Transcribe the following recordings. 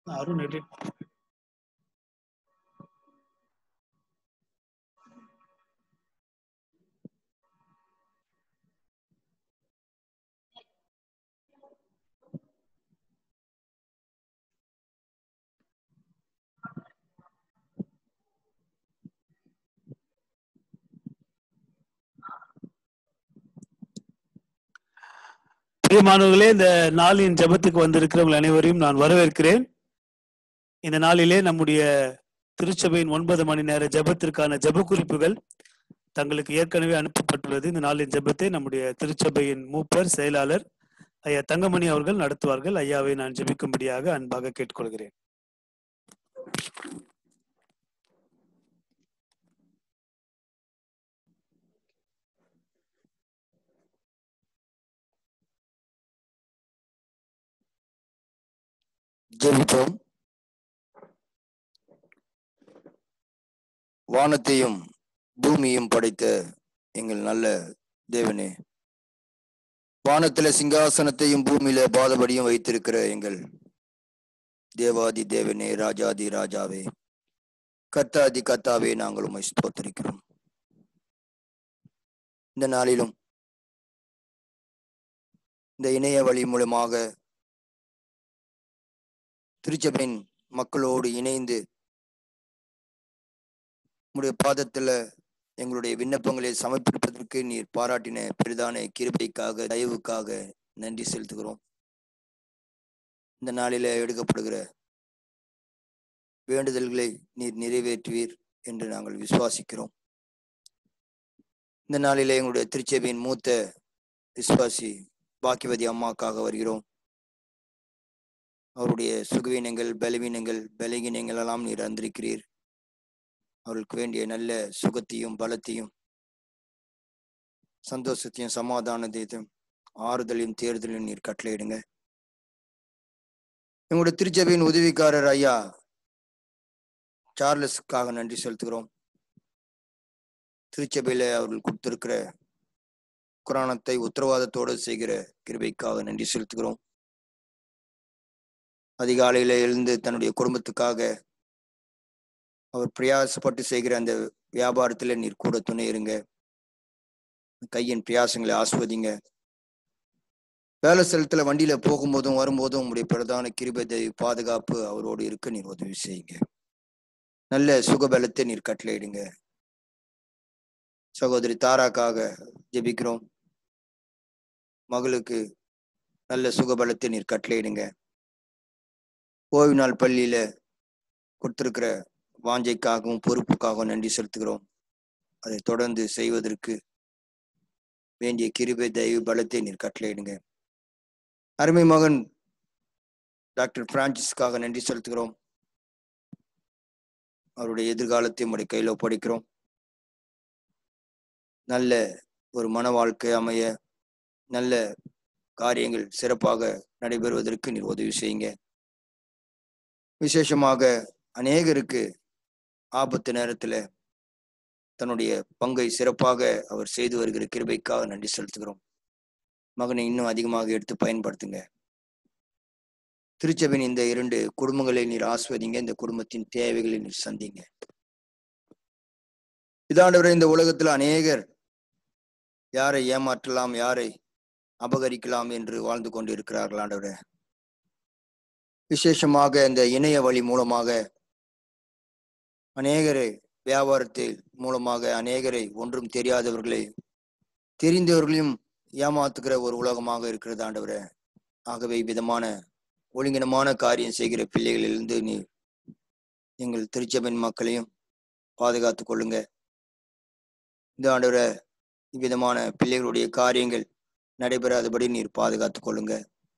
Arun edit பிரியமானவர்களே இந்த நாளின் ஜெபத்துக்கு வந்திருக்கிறவர்கள் அனைவரையும் நான் வரவேற்கிறேன் இந்த நாளிலே நம்முடைய திருச்சபையின் ஒன்பது மணி நேர ஜெபத்திற்கான ஜெப குறிப்புகள் தங்களுக்கு ஏற்கனவே அனுப்பப்பட்டுள்ளது இந்த நாளின் ஜெபத்தை நம்முடைய திருச்சபையின் மூப்பர் செயலாளர் ஐயா தங்கமணி அவர்கள் நடத்துவார்கள் ஐயாவை நான் ஜெபிக்கும்படியாக அன்பாக கேட்டுக்கொள்கிறேன் ஜெபிப்போம் வானத்தையும் பூமியும் படைத்த எங்கள் நல்ல தேவனே வானத்தில சிங்காசனத்தையும் பூமியில பாதபடியும் வைத்திருக்கிற எங்கள் தேவாதி தேவனே ராஜாதி ராஜாவே கர்த்தாதி கர்த்தாவே நாங்கள் உம்மை ஸ்தோத்திரிக்கிறோம் இந்த நாளிலும் இந்த இணைய வழி மூலமாக திருச்சபையின் மக்களோடு இணைந்து உம்முடைய பாதத்துல எங்களுடைய விண்ணப்பங்களை சமர்ப்பிப்பதற்கு நீர் பாராட்டின பெரிதான கிருபைக்காக தயவுக்காக நன்றி செலுத்துகிறோம் இந்த நாளில எடுக்கப்படுகிற வேண்டுதல்களை நீர் நிறைவேற்றுவீர் என்று நாங்கள் விசுவாசிக்கிறோம் இந்த நாளிலே எங்களுடைய திருச்சபையின் மூத்த விசுவாசி பாக்கியவதி அம்மாக்காக வருகிறோம் அவருடைய சுகவீனங்கள் பலவீனங்கள் பலகீனங்கள் எல்லாம் நீர் அறிந்திருக்கிறீர் அவர்களுக்கு வேண்டிய நல்ல சுகத்தையும் பலத்தையும் சந்தோஷத்தையும் சமாதானத்தையும் ஆறுதலையும் தேர்தலையும் நீர் கட்டளையிடுங்க எங்களுடைய திருச்சபையின் உதவிக்காரர் ஐயா சார்லஸுக்காக நன்றி செலுத்துகிறோம் திருச்சபையில அவர்கள் கொடுத்திருக்கிற குரானத்தை உத்தரவாதத்தோடு செய்கிற கிருபைக்காக நன்றி செலுத்துகிறோம் அதிகாலையில எழுந்து தன்னுடைய குடும்பத்துக்காக அவர் பிரயாசப்பட்டு செய்கிற அந்த வியாபாரத்துல நீர் கூட துணை இருங்க கையின் பிரயாசங்களை ஆஸ்வதிங்க வேலை ஸ்தலத்துல வண்டியில போகும்போதும் வரும்போதும் உங்களுடைய பிரதான கிருபதை பாதுகாப்பு அவரோடு இருக்க நீர் உதவி செய்யுங்க நல்ல சுகபலத்தை நீர் கட்டளையிடுங்க சகோதரி தாராக்காக ஜெபிக்கிறோம் மகளுக்கு நல்ல சுகபலத்தை நீர் கட்டளையிடுங்க ஓய்வு நாள் பள்ளியில கொடுத்திருக்கிற வாஞ்சைக்காகவும் பொறுப்புக்காகவும் நன்றி செலுத்துகிறோம் அதை தொடர்ந்து செய்வதற்கு வேண்டிய கிருபை தயவு பலத்தை நீர் கட்டளையிடுங்க அருமை மகன் டாக்டர் பிரான்சிஸ்க்காக நன்றி செலுத்துகிறோம் அவருடைய எதிர்காலத்தை உடைய கையில் ஒப்படைக்கிறோம் நல்ல ஒரு மன வாழ்க்கை அமைய நல்ல காரியங்கள் சிறப்பாக நடைபெறுவதற்கு நீர் உதவி செய்யுங்க விசேஷமாக அநேகருக்கு ஆபத்து நேரத்துல தன்னுடைய பங்கை சிறப்பாக அவர் செய்து வருகிற கிருபைக்காக நன்றி செலுத்துகிறோம் மகனை இன்னும் அதிகமாக எடுத்து பயன்படுத்துங்க திருச்சபின் இந்த இரண்டு குடும்பங்களை நீர் ஆஸ்வதிங்க இந்த குடும்பத்தின் தேவைகளை நீர் சந்திங்க இதாண்டவரை இந்த உலகத்துல அநேகர் யாரை ஏமாற்றலாம் யாரை அபகரிக்கலாம் என்று வாழ்ந்து கொண்டு இருக்கிறார்கள் ஆண்டவரே விசேஷமாக இந்த இணைய வழி மூலமாக அநேகரை வியாபாரத்தில் மூலமாக அநேகரை ஒன்றும் தெரியாதவர்களை தெரிந்தவர்களையும் ஏமாத்துகிற ஒரு உலகமாக இருக்கிறது ஆண்டவரே ஆகவே விதமான ஒழுங்கினமான காரியம் செய்கிற பிள்ளைகளிலிருந்து நீ எங்கள் திருச்சபையின் மக்களையும் பாதுகாத்து கொள்ளுங்க இந்த ஆண்டவரை இவ்விதமான பிள்ளைகளுடைய காரியங்கள் நடைபெறாதபடி நீர் பாதுகாத்து கொள்ளுங்க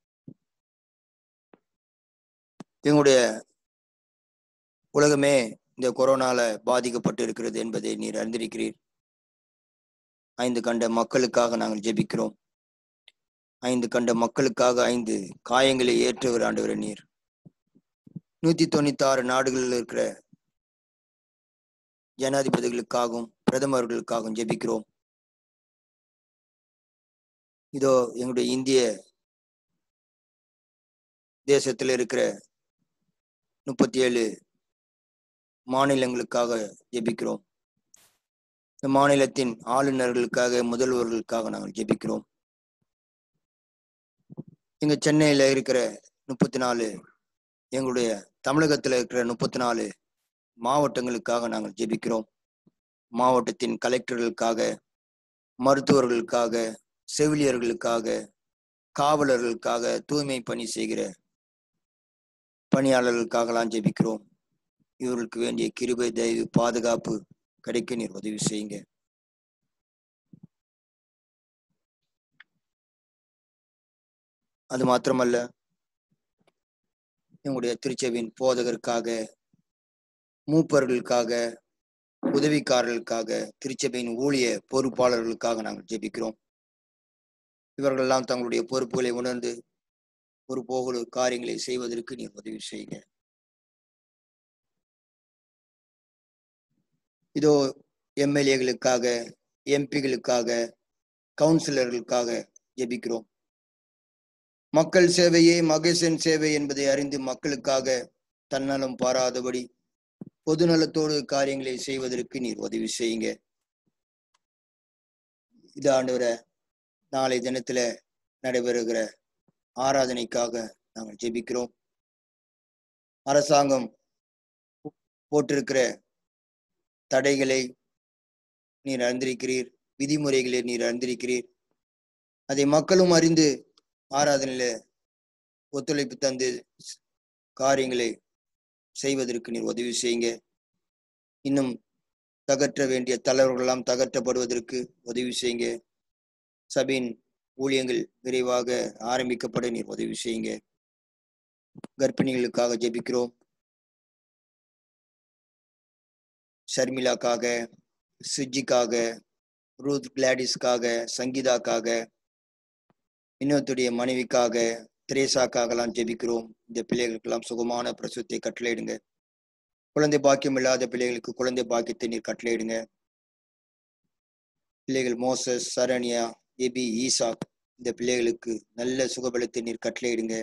எங்களுடைய உலகமே இந்த கொரோனால பாதிக்கப்பட்டு இருக்கிறது என்பதை நீர் அறிந்திருக்கிறீர் ஐந்து கண்ட மக்களுக்காக நாங்கள் ஜெபிக்கிறோம் ஐந்து கண்ட மக்களுக்காக ஐந்து காயங்களை ஏற்றவர் ஆண்டவர் நீர் நூத்தி தொண்ணூத்தி ஆறு நாடுகளில் இருக்கிற ஜனாதிபதிகளுக்காகவும் பிரதமர்களுக்காகவும் ஜெபிக்கிறோம் இதோ எங்களுடைய இந்திய தேசத்தில் இருக்கிற முப்பத்தி ஏழு மாநிலங்களுக்காக ஜெபிக்கிறோம் இந்த மாநிலத்தின் ஆளுநர்களுக்காக முதல்வர்களுக்காக நாங்கள் ஜெபிக்கிறோம் இங்க சென்னையில இருக்கிற முப்பத்தி நாலு எங்களுடைய தமிழகத்துல இருக்கிற முப்பத்தி நாலு மாவட்டங்களுக்காக நாங்கள் ஜெபிக்கிறோம் மாவட்டத்தின் கலெக்டர்களுக்காக மருத்துவர்களுக்காக செவிலியர்களுக்காக காவலர்களுக்காக தூய்மை பணி செய்கிற பணியாளர்களுக்காகலாம் ஜெபிக்கிறோம் இவர்களுக்கு வேண்டிய கிருபை தயவு பாதுகாப்பு கிடைக்க நீர் உதவி செய்யுங்க அது மாத்திரமல்ல எங்களுடைய திருச்செவின் போதகருக்காக மூப்பர்களுக்காக உதவிக்காரர்களுக்காக திருச்சபையின் ஊழிய பொறுப்பாளர்களுக்காக நாங்கள் ஜெபிக்கிறோம் இவர்களெல்லாம் தங்களுடைய பொறுப்புகளை உணர்ந்து ஒரு போகலு காரியங்களை செய்வதற்கு நீர் உதவி செய்யுங்க இதோ எம்எல்ஏகளுக்காக எம்பிகளுக்காக கவுன்சிலர்களுக்காக ஜெபிக்கிறோம் மக்கள் சேவையே மகேசன் சேவை என்பதை அறிந்து மக்களுக்காக தன்னலம் பாராதபடி பொதுநலத்தோடு காரியங்களை செய்வதற்கு நீர் உதவி செய்யுங்க இது ஆண்டவர நாளை தினத்துல நடைபெறுகிற ஆராதனைக்காக நாங்கள் ஜெபிக்கிறோம் அரசாங்கம் போட்டிருக்கிற தடைகளை நீர் அறிந்திருக்கிறீர் விதிமுறைகளை நீர் அறிந்திருக்கிறீர் அதை மக்களும் அறிந்து ஆராதனையில ஒத்துழைப்பு தந்து காரியங்களை செய்வதற்கு நீர் உதவி செய்யுங்க இன்னும் தகற்ற வேண்டிய தலைவர்களெல்லாம் தகற்றப்படுவதற்கு உதவி செய்யுங்க சபையின் ஊழியங்கள் விரைவாக ஆரம்பிக்கப்பட நீர் உதவி செய்யுங்க கர்ப்பிணிகளுக்காக ஜெபிக்கிறோம் ஷர்மிளாக்காக சுஜிக்காக ரூத் கிளாடிஸ்க்காக சங்கீதாக்காக இன்னொருத்துடைய மனைவிக்காக திரேசாக்காகலாம் ஜெபிக்கிறோம் இந்த பிள்ளைகளுக்கெல்லாம் சுகமான பிரசுத்தை கட்டளையிடுங்க குழந்தை பாக்கியம் இல்லாத பிள்ளைகளுக்கு குழந்தை பாக்கியத்தை நீர் கட்டளையிடுங்க பிள்ளைகள் மோசஸ் சரண்யா எபி ஈசாக் இந்த பிள்ளைகளுக்கு நல்ல சுகபலத்தை நீர் கட்டளையிடுங்க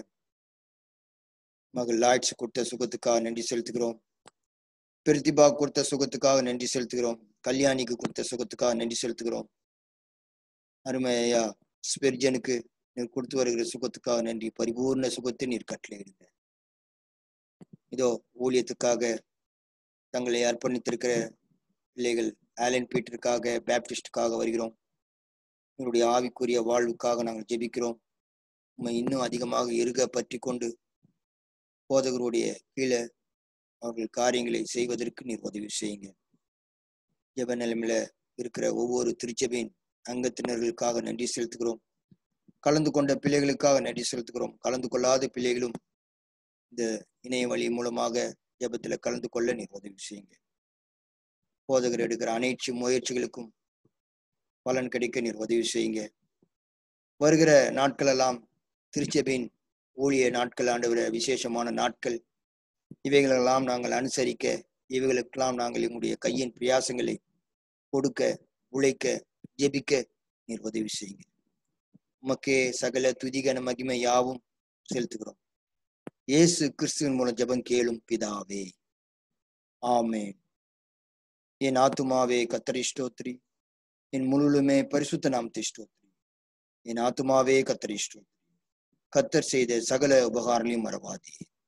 மகள் லாய்ட்ஸ் கொடுத்த சுகத்துக்காக நன்றி செலுத்துகிறோம் பிரித்திபா கொடுத்த சுகத்துக்காக நன்றி செலுத்துகிறோம் கல்யாணிக்கு கொடுத்த சுகத்துக்காக நன்றி செலுத்துகிறோம் அருமையா ஸ்பெர்ஜனுக்கு நீர் கொடுத்து வருகிற சுகத்துக்காக நன்றி பரிபூர்ண சுகத்தை நீர் கட்டளையிடுங்க இதோ ஊழியத்துக்காக தங்களை அர்ப்பணித்திருக்கிற பிள்ளைகள் ஆலன் பீட்டருக்காக பேப்டிஸ்டுக்காக வருகிறோம் எங்களுடைய ஆவிக்குரிய வாழ்வுக்காக நாங்கள் ஜெபிக்கிறோம் உண்மை இன்னும் அதிகமாக இருக பற்றி கொண்டு போதகருடைய கீழே அவர்கள் காரியங்களை செய்வதற்கு நீர் உதவி செய்யுங்க ஜெப நிலைமையில இருக்கிற ஒவ்வொரு திருச்சபையின் அங்கத்தினர்களுக்காக நன்றி செலுத்துகிறோம் கலந்து கொண்ட பிள்ளைகளுக்காக நன்றி செலுத்துகிறோம் கலந்து கொள்ளாத பிள்ளைகளும் இந்த இணைய வழி மூலமாக ஜெபத்துல கலந்து கொள்ள நீர் உதவி செய்யுங்க போதகர் எடுக்கிற அனைத்து முயற்சிகளுக்கும் பலன் கிடைக்க நீர் உதவி செய்யுங்க வருகிற நாட்களெல்லாம் திருச்சபையின் ஊழிய நாட்கள் ஆண்டவர விசேஷமான நாட்கள் இவைகளெல்லாம் நாங்கள் அனுசரிக்க இவைகளுக்கெல்லாம் நாங்கள் எங்களுடைய கையின் பிரயாசங்களை கொடுக்க உழைக்க ஜெபிக்க நீர் உதவி செய்யுங்க உமக்கே சகல துதிகன மகிமை யாவும் செலுத்துகிறோம் இயேசு கிறிஸ்துவின் மூலம் ஜெபம் கேளும் பிதாவே ஆமென் என் ஆத்துமாவே கத்தரி ஸ்தோத்ரி என் முழுலுமே பரிசுத்த நாம் ஸ்தோத்ரி என் ஆத்துமாவே கத்தரி ஸ்தோத்ரி கத்தர் செய்த சகல உபகாரங்களையும் மறவாதே